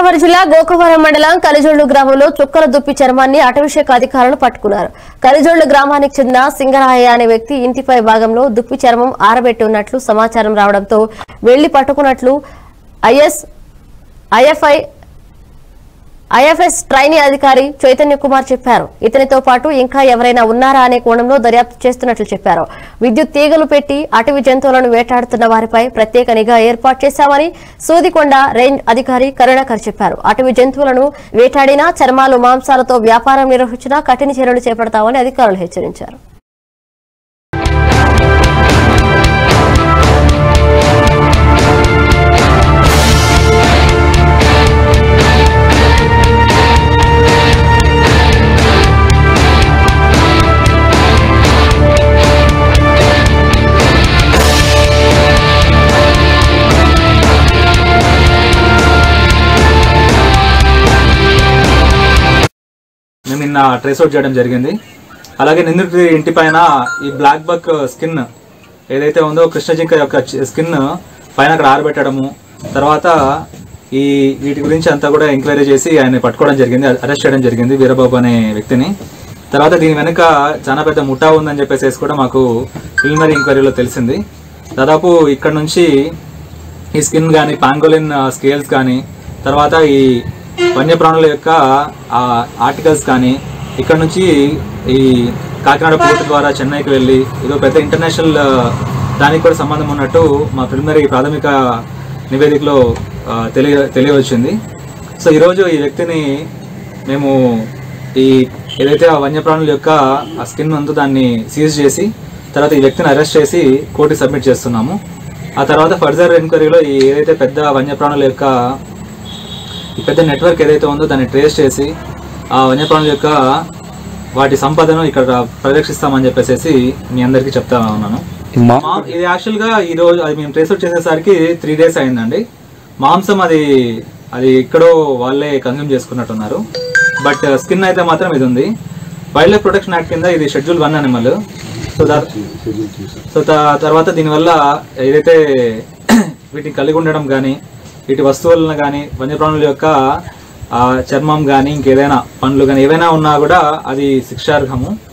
గోదావరి జిల్లా గోకవరం మండలం కలిజోళ్లు గ్రామంలో చుక్కల దుప్పి చర్మాన్ని అటవీశాఖ అధికారులు పట్టుకున్నారు కలిజోళ్లు గ్రామానికి చెందిన సింగరాయ అనే వ్యక్తి ఇంటిపై భాగంలో దుప్పి చర్మం ఆరబెట్టి ఉన్నట్లు సమాచారం రావడంతో వెళ్లి పట్టుకున్నట్లు ఐఎస్ ఐఎఫ్ఐ ఐఎఫ్ఎస్ ట్రైనీ అధికారి చైతన్య కుమార్ చెప్పారు ఇతనితో పాటు ఇంకా ఎవరైనా ఉన్నారా అనే కోణంలో దర్యాప్తు చేస్తున్నట్లు చెప్పారు విద్యుత్ తీగలు పెట్టి అటవీ జంతువులను వేటాడుతున్న వారిపై ప్రత్యేక నిఘా ఏర్పాటు చేశామని సూదికొండ రేంజ్ అధికారి కరుణాకర్ చెప్పారు అటవీ జంతువులను వేటాడినా చర్మాలు మాంసాలతో వ్యాపారం నిర్వహించినా కఠిన చర్యలు చేపడతామని అధికారులు హెచ్చరించారు మేము నిన్న ట్రేస్ అవుట్ చేయడం జరిగింది అలాగే నిందితుడి ఇంటి పైన ఈ బ్లాక్ బక్ స్కిన్ ఏదైతే ఉందో కృష్ణజింక యొక్క స్కిన్ పైన అక్కడ ఆరబెట్టడము తర్వాత ఈ వీటి గురించి అంతా కూడా ఎంక్వైరీ చేసి ఆయన పట్టుకోవడం జరిగింది అరెస్ట్ చేయడం జరిగింది వీరబాబు అనే వ్యక్తిని తర్వాత దీని వెనుక చాలా పెద్ద ముఠా ఉందని చెప్పేసి కూడా మాకు ప్రిలిమినరీ ఎంక్వైరీలో తెలిసింది దాదాపు ఇక్కడ నుంచి ఈ స్కిన్ కానీ పాంగోలిన్ స్కేల్స్ కానీ తర్వాత ఈ వన్యప్రాణుల యొక్క ఆర్టికల్స్ కానీ ఇక్కడ నుంచి ఈ కాకినాడ పోర్టు ద్వారా చెన్నైకి వెళ్ళి ఇదో పెద్ద ఇంటర్నేషనల్ దానికి కూడా సంబంధం ఉన్నట్టు మా ప్రిలిమినరీ ప్రాథమిక నివేదికలో ఆ, తెలియ తెలియవచ్చింది సో ఈరోజు ఈ వ్యక్తిని మేము ఈ ఏదైతే ఆ వన్యప్రాణుల యొక్క ఆ స్కిన్ ఉందో దాన్ని సీజ్ చేసి తర్వాత ఈ వ్యక్తిని అరెస్ట్ చేసి కోర్టుకి సబ్మిట్ చేస్తున్నాము ఆ తర్వాత ఫర్దర్ ఎంక్వైరీలో ఈ ఏదైతే పెద్ద వన్యప్రాణుల యొక్క ఈ పెద్ద నెట్వర్క్ ఏదైతే ఉందో దాన్ని ట్రేస్ చేసి ఆ వన్యప్రాణుల యొక్క వాటి సంపదను ఇక్కడ ప్రదర్శిస్తామని చెప్పేసి మీ అందరికీ చెప్తా ఉన్నాను మా ఇది యాక్చువల్ గా ఈ రోజు అది మేము ట్రేస్ అవుట్ చేసేసరికి త్రీ డేస్ అయిందండి మాంసం అది అది ఎక్కడో వాళ్ళే కన్జ్యూమ్ చేసుకున్నట్టున్నారు బట్ స్కిన్ అయితే మాత్రం ఇది ఉంది వైల్డ్ లైఫ్ ప్రొటెక్షన్ యాక్ట్ కింద ఇది షెడ్యూల్ వన్ అనిమల్ సో దా సో త- తర్వాత దీనివల్ల ఏదైతే వీటిని కలిగి ఉండడం కానీ వీటి వస్తువులను కానీ వన్యప్రాణుల యొక్క ఆ, చర్మం కానీ ఇంకేదైనా పండ్లు కానీ ఏవైనా ఉన్నా కూడా అది శిక్షార్హము